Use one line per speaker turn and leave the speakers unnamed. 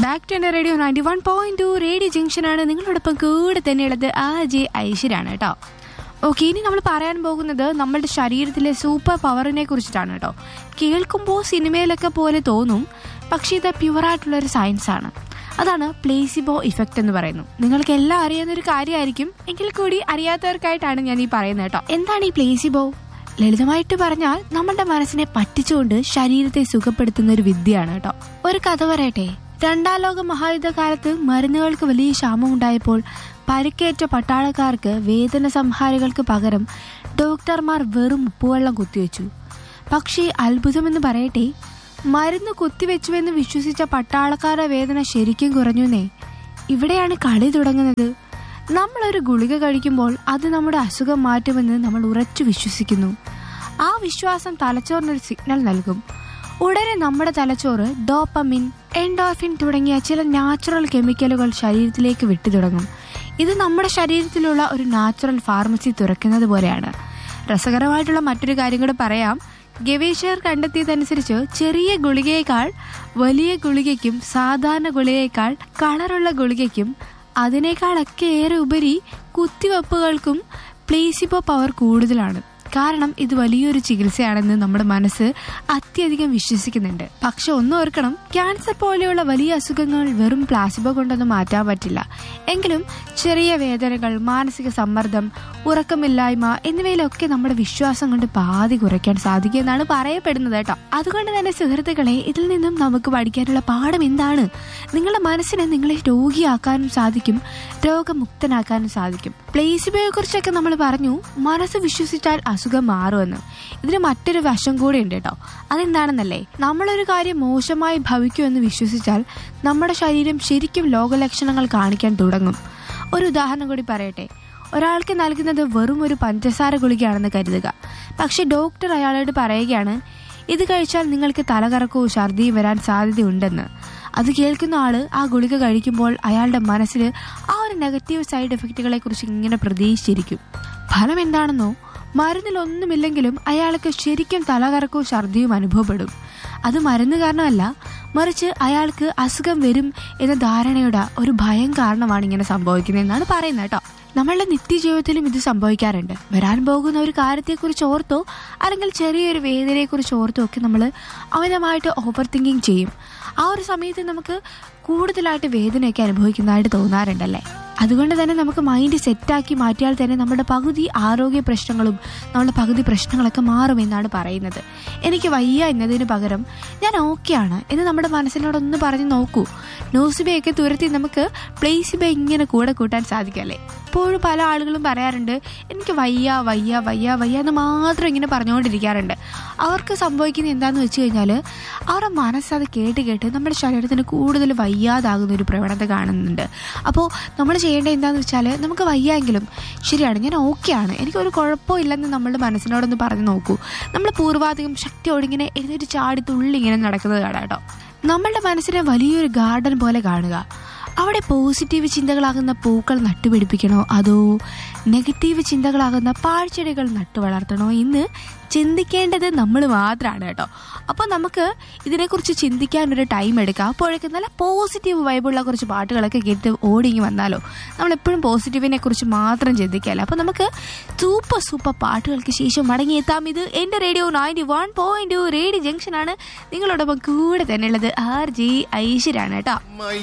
back to എന്റെ radio ninety one point two radio ജംഗ്ഷനാണ് നിങ്ങളോടൊപ്പം കൂടെ തന്നെയുള്ളത് ആ ജെ ഐശ്വരാണ് കേട്ടോ ഓക്കെ ഇനി നമ്മൾ പറയാൻ പോകുന്നത് നമ്മളുടെ ശരീരത്തിലെ സൂപ്പർ പവറിനെ കുറിച്ചിട്ടാണ് കേട്ടോ കേൾക്കുമ്പോൾ സിനിമയിലൊക്കെ പോലെ തോന്നും പക്ഷേ ഇത് പ്യുവറായിട്ടുള്ള ഒരു സയൻസ് ആണ് അതാണ് പ്ലേസിബോ ഇഫക്റ്റ് എന്ന് പറയുന്നു നിങ്ങൾക്ക് എല്ലാം അറിയാവുന്ന ഒരു കാര്യമായിരിക്കും എങ്കിൽ കൂടി അറിയാത്തവർക്കായിട്ടാണ് ഞാൻ ഈ പറയുന്നത് കേട്ടോ എന്താണ് ഈ പ്ലേസിബോ ലളിതമായിട്ട് പറഞ്ഞാൽ നമ്മുടെ മനസ്സിനെ പറ്റിച്ചുകൊണ്ട് ശരീരത്തെ സുഖപ്പെടുത്തുന്ന ഒരു വിദ്യയാണ് കേട്ടോ ഒരു കഥ പറയട്ടെ രണ്ടാം ലോക മഹായുദ്ധ കാലത്ത് മരുന്നുകൾക്ക് വലിയ ക്ഷാമം ഉണ്ടായപ്പോൾ പരിക്കേറ്റ പട്ടാളക്കാർക്ക് വേദന സംഹാരികൾക്ക് പകരം ഡോക്ടർമാർ വെറും ഉപ്പുവെള്ളം കുത്തിവെച്ചു പക്ഷേ അത്ഭുതമെന്ന് പറയട്ടെ മരുന്ന് കുത്തിവെച്ചുവെന്ന് വിശ്വസിച്ച പട്ടാളക്കാരുടെ വേദന ശരിക്കും കുറഞ്ഞുന്നേ ഇവിടെയാണ് കളി തുടങ്ങുന്നത് നമ്മൾ ഒരു ഗുളിക കഴിക്കുമ്പോൾ അത് നമ്മുടെ അസുഖം മാറ്റുമെന്ന് നമ്മൾ ഉറച്ചു വിശ്വസിക്കുന്നു ആ വിശ്വാസം തലച്ചോറിനൊരു സിഗ്നൽ നൽകും ഉടനെ നമ്മുടെ തലച്ചോറ് ഡോപ്പമിൻ എൻഡോർഫിൻ തുടങ്ങിയ ചില നാച്ചുറൽ കെമിക്കലുകൾ ശരീരത്തിലേക്ക് വിട്ടു തുടങ്ങും ഇത് നമ്മുടെ ശരീരത്തിലുള്ള ഒരു നാച്ചുറൽ ഫാർമസി തുറക്കുന്നത് പോലെയാണ് രസകരമായിട്ടുള്ള മറ്റൊരു കാര്യം കൂടെ പറയാം ഗവേഷകർ കണ്ടെത്തിയതനുസരിച്ച് ചെറിയ ഗുളികയേക്കാൾ വലിയ ഗുളികയ്ക്കും സാധാരണ ഗുളികയേക്കാൾ കളറുള്ള ഗുളികയ്ക്കും അതിനേക്കാളൊക്കെ ഏറെ ഉപരി കുത്തിവെപ്പുകൾക്കും പ്ലേസിബോ പവർ കൂടുതലാണ് കാരണം ഇത് വലിയൊരു ചികിത്സയാണെന്ന് നമ്മുടെ മനസ്സ് അത്യധികം വിശ്വസിക്കുന്നുണ്ട് പക്ഷെ ഒന്നും ഓർക്കണം ക്യാൻസർ പോലെയുള്ള വലിയ അസുഖങ്ങൾ വെറും പ്ലാസിബോ കൊണ്ടൊന്നും മാറ്റാൻ പറ്റില്ല എങ്കിലും ചെറിയ വേദനകൾ മാനസിക സമ്മർദ്ദം ഉറക്കമില്ലായ്മ എന്നിവയിലൊക്കെ നമ്മുടെ വിശ്വാസം കൊണ്ട് പാതി കുറയ്ക്കാൻ സാധിക്കുമെന്നാണ് പറയപ്പെടുന്നത് കേട്ടോ അതുകൊണ്ട് തന്നെ സുഹൃത്തുക്കളെ ഇതിൽ നിന്നും നമുക്ക് പഠിക്കാനുള്ള പാഠം എന്താണ് നിങ്ങളുടെ മനസ്സിനെ നിങ്ങളെ രോഗിയാക്കാനും സാധിക്കും രോഗമുക്തനാക്കാനും സാധിക്കും പ്ലേസിബോയെ കുറിച്ചൊക്കെ നമ്മൾ പറഞ്ഞു മനസ്സ് വിശ്വസിച്ചാൽ അസുഖം മാറുമെന്ന് ഇതിന് മറ്റൊരു വശം കൂടി ഉണ്ട് കേട്ടോ അതെന്താണെന്നല്ലേ നമ്മളൊരു കാര്യം മോശമായി ഭവിക്കുമെന്ന് വിശ്വസിച്ചാൽ നമ്മുടെ ശരീരം ശരിക്കും ലോകലക്ഷണങ്ങൾ കാണിക്കാൻ തുടങ്ങും ഒരു ഉദാഹരണം കൂടി പറയട്ടെ ഒരാൾക്ക് നൽകുന്നത് വെറും ഒരു പഞ്ചസാര ഗുളികയാണെന്ന് കരുതുക പക്ഷെ ഡോക്ടർ അയാളോട് പറയുകയാണ് ഇത് കഴിച്ചാൽ നിങ്ങൾക്ക് തലകറക്കവും ഛർദിയും വരാൻ സാധ്യതയുണ്ടെന്ന് അത് കേൾക്കുന്ന ആള് ആ ഗുളിക കഴിക്കുമ്പോൾ അയാളുടെ മനസ്സിൽ ആ ഒരു നെഗറ്റീവ് സൈഡ് എഫക്റ്റുകളെ കുറിച്ച് ഇങ്ങനെ പ്രതീക്ഷിച്ചിരിക്കും ഫലം എന്താണെന്നോ മരുന്നിലൊന്നുമില്ലെങ്കിലും അയാൾക്ക് ശരിക്കും തലകറക്കവും ഛർദിയും അനുഭവപ്പെടും അത് മരുന്ന് കാരണമല്ല മറിച്ച് അയാൾക്ക് അസുഖം വരും എന്ന ധാരണയുടെ ഒരു ഭയം കാരണമാണ് ഇങ്ങനെ സംഭവിക്കുന്നതെന്നാണ് പറയുന്നത് കേട്ടോ നമ്മളുടെ നിത്യജീവിതത്തിലും ഇത് സംഭവിക്കാറുണ്ട് വരാൻ പോകുന്ന ഒരു കാര്യത്തെക്കുറിച്ച് ഓർത്തോ അല്ലെങ്കിൽ ചെറിയൊരു വേദനയെക്കുറിച്ച് ഓർത്തോ ഒക്കെ നമ്മൾ അമിതമായിട്ട് ഓവർ തിങ്കിങ് ചെയ്യും ആ ഒരു സമയത്ത് നമുക്ക് കൂടുതലായിട്ട് വേദനയൊക്കെ അനുഭവിക്കുന്നതായിട്ട് തോന്നാറുണ്ടല്ലേ അതുകൊണ്ട് തന്നെ നമുക്ക് മൈൻഡ് സെറ്റാക്കി മാറ്റിയാൽ തന്നെ നമ്മുടെ പകുതി ആരോഗ്യ പ്രശ്നങ്ങളും നമ്മുടെ പകുതി പ്രശ്നങ്ങളൊക്കെ മാറുമെന്നാണ് പറയുന്നത് എനിക്ക് വയ്യ എന്നതിന് പകരം ഞാൻ ഓക്കെയാണ് എന്ന് നമ്മുടെ മനസ്സിനോടൊന്ന് പറഞ്ഞ് നോക്കൂ നോസിബയൊക്കെ തുരത്തി നമുക്ക് പ്ലേസിബെ ഇങ്ങനെ കൂടെ കൂട്ടാൻ സാധിക്കല്ലേ ഇപ്പോഴും പല ആളുകളും പറയാറുണ്ട് എനിക്ക് വയ്യ വയ്യ വയ്യ വയ്യ എന്ന് മാത്രം ഇങ്ങനെ പറഞ്ഞുകൊണ്ടിരിക്കാറുണ്ട് അവർക്ക് സംഭവിക്കുന്നത് എന്താണെന്ന് വെച്ച് കഴിഞ്ഞാൽ അവരുടെ മനസ്സത് കേട്ട് കേട്ട് നമ്മുടെ ശരീരത്തിന് കൂടുതൽ വയ്യാതാകുന്ന ഒരു പ്രവണത കാണുന്നുണ്ട് അപ്പോൾ നമ്മൾ ചെയ്യേണ്ടത് എന്താണെന്ന് വെച്ചാൽ നമുക്ക് വയ്യെങ്കിലും ശരിയാണ് ഞാൻ ഓക്കെയാണ് എനിക്കൊരു കുഴപ്പവും ഇല്ലെന്ന് നമ്മളുടെ മനസ്സിനോടൊന്ന് പറഞ്ഞു നോക്കൂ നമ്മൾ പൂർവാധികം ശക്തിയോടെ ഇങ്ങനെ എഴുന്നേറ്റ് ചാടി തുള്ളി ഇങ്ങനെ നടക്കുന്നത് കാണാം കേട്ടോ നമ്മളുടെ മനസ്സിനെ വലിയൊരു ഗാർഡൻ പോലെ കാണുക അവിടെ പോസിറ്റീവ് ചിന്തകളാകുന്ന പൂക്കൾ നട്ടുപിടിപ്പിക്കണോ അതോ നെഗറ്റീവ് ചിന്തകളാകുന്ന പാഴ്ചെടികൾ നട്ടു വളർത്തണോ എന്ന് ചിന്തിക്കേണ്ടത് നമ്മൾ മാത്രമാണ് കേട്ടോ അപ്പോൾ നമുക്ക് ഇതിനെക്കുറിച്ച് ചിന്തിക്കാൻ ഒരു ടൈം എടുക്കാം അപ്പോഴേക്കും നല്ല പോസിറ്റീവ് വൈബുള്ള കുറച്ച് പാട്ടുകളൊക്കെ കേട്ട് ഓടിങ്ങി വന്നാലോ നമ്മൾ എപ്പോഴും പോസിറ്റീവിനെ കുറിച്ച് മാത്രം ചിന്തിക്കാമല്ലോ അപ്പോൾ നമുക്ക് സൂപ്പർ സൂപ്പർ പാട്ടുകൾക്ക് ശേഷം മടങ്ങിയെത്താം ഇത് എൻ്റെ radio ninety one point two radio ജംഗ്ഷനാണ് നിങ്ങളോടൊപ്പം കൂടെ തന്നെയുള്ളത് ആർ ജി ഐശ്വരാണ് കേട്ടോ